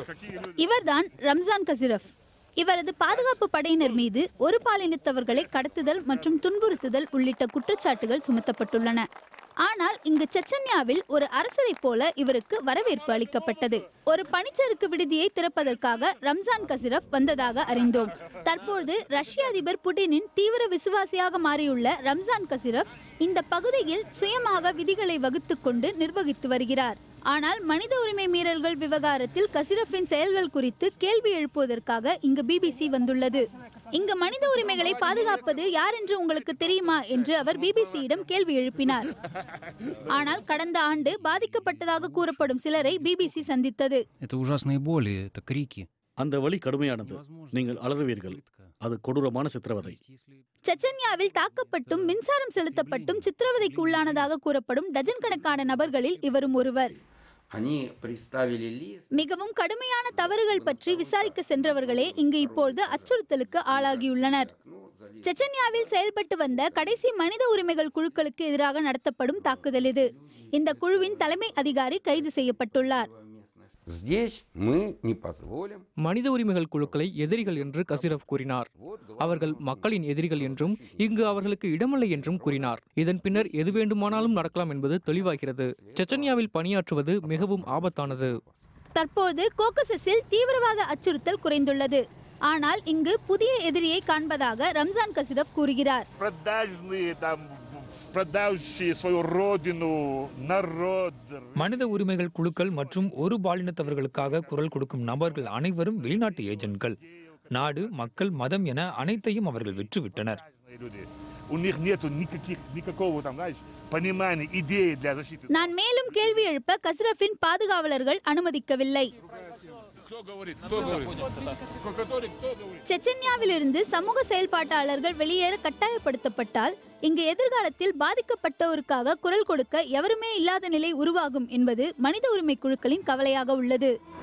இவர்தான் ரம்ஜான் கசிரப் இவரது பாதுகாப்பு படையினர் மீது ஒரு பாலினத்தவர்களை கடத்துதல் மற்றும் துன்புறுத்துதல் உள்ளிட்ட குற்றச்சாட்டுகள் சுமத்தப்பட்டுள்ளன ஆனால் இங்கு செச்சன்யாவில் ஒரு அரசரைப் போல இவருக்கு வரவேற்பு அளிக்கப்பட்டது ஒரு பனிச்சறுக்கு விடுதியை திறப்பதற்காக ரம்ஜான் கசிரப் வந்ததாக அறிந்தோம் தற்போது ரஷ்ய அதிபர் புடினின் தீவிர விசுவாசியாக மாறியுள்ள ரம்ஜான் கசிரப் இந்த பகுதியில் சுயமாக விதிகளை வகுத்துக் கொண்டு நிர்வகித்து வருகிறார் ஆனால் மனித உரிமை மீறல்கள் விவகாரத்தில் கசிரஃபின் செயல்கள் குறித்து கேள்வி எழுப்புவதற்காக இங்கு பிபிசி வந்துள்ளது இங்கு மனித உரிமைகளை பாதுகாப்பது யார் என்று உங்களுக்கு தெரியுமா என்று அவர் பிபிசியிடம் கேள்வி எழுப்பினார் ஆனால் கடந்த ஆண்டு பாதிக்கப்பட்டதாக கூறப்படும் சிலரை பிபிசி சந்தித்தது Это ужасные боли, это крики. அந்த வழி கடுமையானது நீங்கள் அலறுவீர்கள் அது கொடூரமான சித்திரவதை செச்சன்யாவில் தாக்கப்பட்டும் மின்சாரம் செலுத்தப்பட்டும் சித்திரவதைக்கு உள்ளானதாக கூறப்படும் டஜன் கணக்கான நபர்களில் இவரும் ஒருவர் Они приставили лист. மிகவும் கடுமையான தவறுகள் பற்றி விசாரிக்க சென்றவர்களே இங்கு இப்பொழுது அச்சுறுத்தலுக்கு ஆளாகியுள்ளனர் செச்சன்யாவில் செயல்பட்டு வந்த கடைசி மனித உரிமைகள் குழுக்களுக்கு எதிராக நடத்தப்படும் தாக்குதல் இது இந்த குழுவின் தலைமை அதிகாரி கைது செய்யப்பட்டுள்ளார் Здесь мы не позволим. மனித உரிமைகள் குழுக்களை எதிரிகள் என்று கசிரப் கூறினார் அவர்கள் மக்களின் எதிரிகள் என்றும் இங்கு அவர்களுக்கு இடமில்லை என்றும் கூறினார் இதன் பின்னர் எது வேண்டுமானாலும் நடக்கலாம் என்பது தெளிவாகிறது செச்சன்யாவில் பணியாற்றுவது மிகவும் ஆபத்தானது தற்போது கோகசஸில் தீவிரவாத அச்சுறுத்தல் குறைந்துள்ளது ஆனால் இங்கு புதிய எதிரியை காண்பதாக ரம்ஜான் கசிரப் கூறுகிறார் продажные, там, продающие свою родину, народ. மனித உரிமைகள் குழுக்கள் மற்றும் ஒரு பாலினத்தவர்களுக்காக குரல் கொடுக்கும் நபர்கள் அனைவரும் வெளிநாட்டு ஏஜென்ட்கள் நாடு மக்கள் மதம் என அனைத்தையும் அவர்கள் விற்றுவிட்டனர் Разные люди. У них нету никаких, никакого там, знаешь, понимания, идеи для защиты. நான் மேலும் கேள்வி எழுப்ப கசிரஃபின் பாதுகாவலர்கள் அனுமதிக்கவில்லை Кто говорит? Кто говорит? Который, кто говорит? செச்சன்யாவிலிருந்து சமூக செயல்பாட்டாளர்கள் வெளியேற கட்டாயப்படுத்தப்பட்டால் இங்கு எதிர்காலத்தில் பாதிக்கப்பட்டோருக்காக குரல் கொடுக்க எவருமே இல்லாத நிலை உருவாகும் என்பது மனித உரிமை குழுக்களின் கவலையாக உள்ளது